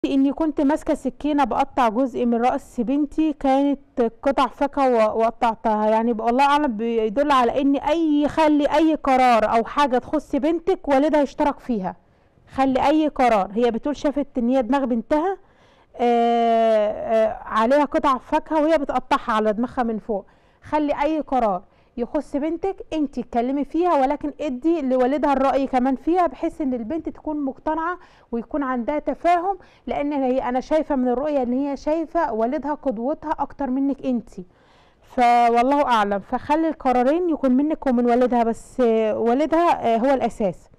اني كنت ماسكه سكينه بقطع جزء من راس بنتي كانت قطع فاكهه وقطعتها يعني والله اعلم بيدل على ان اي خلي اي قرار او حاجه تخص بنتك والدها يشترك فيها خلي اي قرار هي بتقول شافت ان هي دماغ بنتها آآ آآ عليها قطع فاكهه وهي بتقطعها على دماغها من فوق خلي اي قرار يخص بنتك انت اتكلمي فيها ولكن ادي لوالدها الراي كمان فيها بحيث ان البنت تكون مقتنعه ويكون عندها تفاهم لان هي انا شايفه من الرؤيه ان هي شايفه والدها قدوتها اكتر منك انت فوالله اعلم فخلي القرارين يكون منك ومن والدها بس والدها هو الاساس